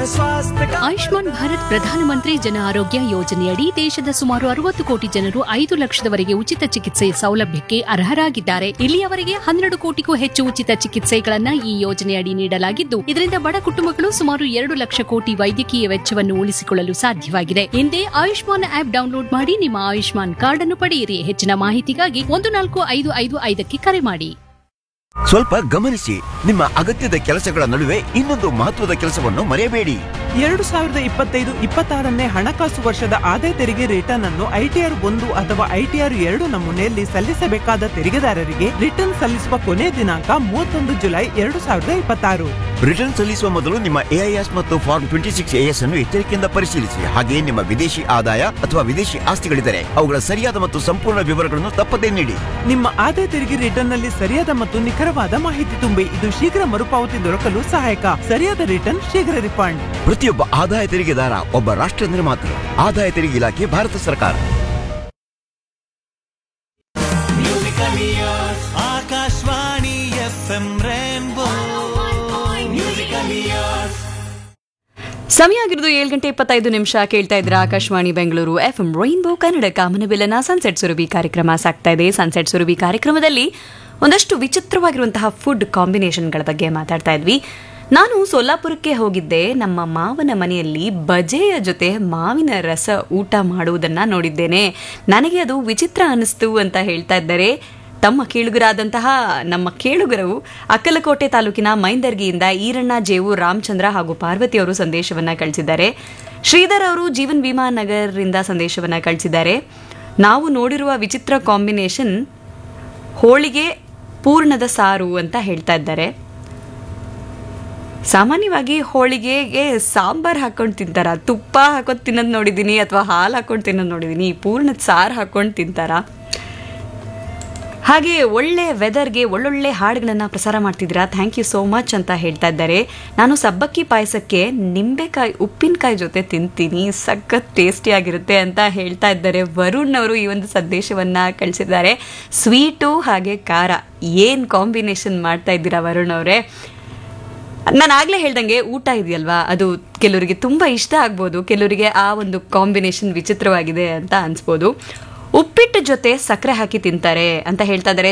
स्वास्थ्य का ಆಯುಷ್ಮಾನ್ ಭಾರತ್ ಪ್ರಧಾನಮಂತ್ರಿ ಜನ ಆರೋಗ್ಯ ಯೋಜನೆಯಡಿ ದೇಶದ ಸುಮಾರು ಅರವತ್ತು ಕೋಟಿ ಜನರು ಐದು ಲಕ್ಷದವರೆಗೆ ಉಚಿತ ಚಿಕಿತ್ಸೆ ಸೌಲಭ್ಯಕ್ಕೆ ಅರ್ಹರಾಗಿದ್ದಾರೆ ಇಲ್ಲಿಯವರೆಗೆ ಹನ್ನೆರಡು ಕೋಟಿಗೂ ಹೆಚ್ಚು ಉಚಿತ ಚಿಕಿತ್ಸೆಗಳನ್ನ ಈ ಯೋಜನೆಯಡಿ ನೀಡಲಾಗಿದ್ದು ಇದರಿಂದ ಬಡ ಕುಟುಂಬಗಳು ಸುಮಾರು ಎರಡು ಲಕ್ಷ ಕೋಟಿ ವೈದ್ಯಕೀಯ ವೆಚ್ಚವನ್ನು ಉಳಿಸಿಕೊಳ್ಳಲು ಸಾಧ್ಯವಾಗಿದೆ ಹಿಂದೆ ಆಯುಷ್ಮಾನ್ ಆಪ್ ಡೌನ್ಲೋಡ್ ಮಾಡಿ ನಿಮ್ಮ ಆಯುಷ್ಮಾನ್ ಕಾರ್ಡ್ ಅನ್ನು ಪಡೆಯಿರಿ ಹೆಚ್ಚಿನ ಮಾಹಿತಿಗಾಗಿ ಒಂದು ನಾಲ್ಕು ಐದು ಐದು ಐದಕ್ಕೆ ಕರೆ ಮಾಡಿ ಸ್ವಲ್ಪ ಗಮನಿಸಿ ನಿಮ್ಮ ಅಗತ್ಯದ ಕೆಲಸಗಳ ನಡುವೆ ಇನ್ನೊಂದು ಮಹತ್ವದ ಕೆಲಸವನ್ನು ಮರೆಯಬೇಡಿ ಎರಡು ಸಾವಿರದ ಇಪ್ಪತ್ತೈದು ಇಪ್ಪತ್ತಾರನೇ ಹಣಕಾಸು ವರ್ಷದ ಆದಾಯ ತೆರಿಗೆ ರಿಟರ್ನ್ ಅನ್ನು ಐಟಿಆರ್ ಒಂದು ಅಥವಾ ಐಟಿಆರ್ ಎರಡು ನಮೂನೆಯಲ್ಲಿ ಸಲ್ಲಿಸಬೇಕಾದ ತೆರಿಗೆದಾರರಿಗೆ ರಿಟರ್ನ್ ಸಲ್ಲಿಸುವ ಕೊನೆಯ ದಿನಾಂಕ ಮೂವತ್ತೊಂದು ಜುಲೈ ಎರಡು ಸಾವಿರದ ಇಪ್ಪತ್ತಾರು ರಿಟರ್ನ್ ಸಲ್ಲಿಸುವ ಮೊದಲು ನಿಮ್ಮ ಎಐಎಸ್ ಮತ್ತು ಫಾರ್ಮ್ ಟ್ವೆಂಟಿ ಸಿಕ್ಸ್ ಎಎಸ್ ಅನ್ನು ಎಚ್ಚರಿಕೆಯಿಂದ ಪರಿಶೀಲಿಸಿ ಹಾಗೆಯೇ ನಿಮ್ಮ ವಿದೇಶಿ ಆದಾಯ ಅಥವಾ ವಿದೇಶಿ ಆಸ್ತಿಗಳಿದ್ದರೆ ಅವುಗಳ ಸರಿಯಾದ ಮತ್ತು ಸಂಪೂರ್ಣ ವಿವರಗಳನ್ನು ತಪ್ಪದೇ ನೀಡಿ ನಿಮ್ಮ ಆದಾಯ ತೆರಿಗೆ ರಿಟರ್ನ್ ನಲ್ಲಿ ಸರಿಯಾದ ಮತ್ತು ನಿಖರವಾದ ಮಾಹಿತಿ ತುಂಬಿ ಇದು ಶೀಘ್ರ ಮರುಪಾವತಿ ದೊರಕಲು ಸಹಾಯಕ ಸರಿಯಾದ ರಿಟರ್ನ್ ಶೀಘ್ರ ರಿಫಂಡ್ ಪ್ರತಿಯೊಬ್ಬ ಆದಾಯ ತೆರಿಗೆದಾರ ಒಬ್ಬ ರಾಷ್ಟ್ರ ನಿರ್ಮಾತೃ ಆದಾಯ ತೆರಿಗೆ ಇಲಾಖೆ ಭಾರತ ಸರ್ಕಾರ Akashvani F M rainbow musical years ಸಮಯ ಆಗಿರೋದು ಏಳು ಗಂಟೆ ಇಪ್ಪತ್ತೈದು ನಿಮಿಷ ಕೇಳ್ತಾ ಇದ್ರೆ Akashvani Bengaluru F M rainbow Kannada ಕಾಮನಬಿಲ್ಲನ ಸನ್ಸೆಟ್ ಸುರಭಿ ಕಾರ್ಯಕ್ರಮ ಸಾಗ್ತಾ ಇದೆ ಸನ್ಸೆಟ್ ಸುರಭಿ ಕಾರ್ಯಕ್ರಮದಲ್ಲಿ ಒಂದಷ್ಟು ವಿಚಿತ್ರವಾಗಿರುವಂತಹ ಫುಡ್ ಕಾಂಬಿನೇಷನ್ಗಳ ಬಗ್ಗೆ ಮಾತಾಡ್ತಾ ಇದ್ವಿ ನಾನು ಸೋಲಾಪುರಕ್ಕೆ ಹೋಗಿದ್ದೆ ನಮ್ಮ ಮಾವನ ಮನೆಯಲ್ಲಿ ಬಜೆಯ ಜೊತೆ ಮಾವಿನ ರಸ ಊಟ ಮಾಡುವುದನ್ನ ನೋಡಿದ್ದೇನೆ ನನಗೆ ಅದು ವಿಚಿತ್ರ ಅನಿಸ್ತು ಅಂತ ಹೇಳ್ತಾ ಇದ್ದಾರೆ ತಮ್ಮ ಕೇಳುಗರಾದಂತಹ ನಮ್ಮ ಕೇಳುಗರು ಅಕ್ಕಲಕೋಟೆ ತಾಲೂಕಿನ ಮೈಂದರ್ಗಿಯಿಂದ ಈರಣ್ಣ ಜೇವು ರಾಮಚಂದ್ರ ಹಾಗೂ ಪಾರ್ವತಿ ಅವರು ಸಂದೇಶವನ್ನ ಕಳಿಸಿದ್ದಾರೆ ಶ್ರೀಧರ್ ಅವರು ಜೀವನ್ ಭೀಮಾ ನಗರದಿಂದ ಸಂದೇಶವನ್ನ ಕಳಿಸಿದ್ದಾರೆ ನಾವು ನೋಡಿರುವ ವಿಚಿತ್ರ ಕಾಂಬಿನೇಷನ್ ಹೋಳಿಗೆ ಪೂರ್ಣದ ಸಾರು ಅಂತ ಹೇಳ್ತಾ ಇದ್ದಾರೆ ಸಾಮಾನ್ಯವಾಗಿ ಹೋಳಿಗೆಗೆ ಸಾಂಬಾರ್ ಹಾಕೊಂಡು ತಿಂತಾರ ತುಪ್ಪ ಹಾಕೊಂಡು ತಿನ್ನೋದು ನೋಡಿದ್ದೀನಿ ಅಥವಾ ಹಾಲು ಹಾಕೊಂಡು ತಿನ್ನೋದು ನೋಡಿದ್ದೀನಿ ಪೂರ್ಣದ ಸಾರು ಹಾಕೊಂಡು ತಿಂತಾರಾ ಹಾಗೆ ಒಳ್ಳೆ ವೆದರ್ಗೆ ಒಳ್ಳೊಳ್ಳೆ ಹಾಡುಗಳನ್ನು ಪ್ರಸಾರ ಮಾಡ್ತಿದ್ದೀರಾ ಥ್ಯಾಂಕ್ ಯು ಸೋ ಮಚ್ ಅಂತ ಹೇಳ್ತಾ ಇದ್ದಾರೆ ನಾನು ಸಬ್ಬಕ್ಕಿ ಪಾಯಸಕ್ಕೆ ನಿಂಬೆಕಾಯಿ ಉಪ್ಪಿನಕಾಯಿ ಜೊತೆ ತಿಂತೀನಿ ಸಖತ್ ಟೇಸ್ಟಿಯಾಗಿರುತ್ತೆ ಅಂತ ಹೇಳ್ತಾ ಇದ್ದಾರೆ ವರುಣ್ ಅವರು ಈ ಒಂದು ಸಂದೇಶವನ್ನ ಕಳಿಸಿದ್ದಾರೆ ಸ್ವೀಟು ಹಾಗೆ ಖಾರ ಏನು ಕಾಂಬಿನೇಷನ್ ಮಾಡ್ತಾ ಇದ್ದೀರಾ ವರುಣ್ ಅವರೇ ನಾನು ಆಗ್ಲೇ ಹೇಳ್ದಂಗೆ ಊಟ ಇದೆಯಲ್ವಾ ಅದು ಕೆಲವರಿಗೆ ತುಂಬಾ ಇಷ್ಟ ಆಗ್ಬೋದು ಕೆಲವರಿಗೆ ಆ ಒಂದು ಕಾಂಬಿನೇಷನ್ ವಿಚಿತ್ರವಾಗಿದೆ ಅಂತ ಅನ್ಸ್ಬೋದು ಉಪ್ಪಿಟ್ಟು ಜೊತೆ ಸಕ್ಕರೆ ಹಾಕಿ ತಿಂತಾರೆ ಅಂತ ಹೇಳ್ತಾ ಇದ್ದಾರೆ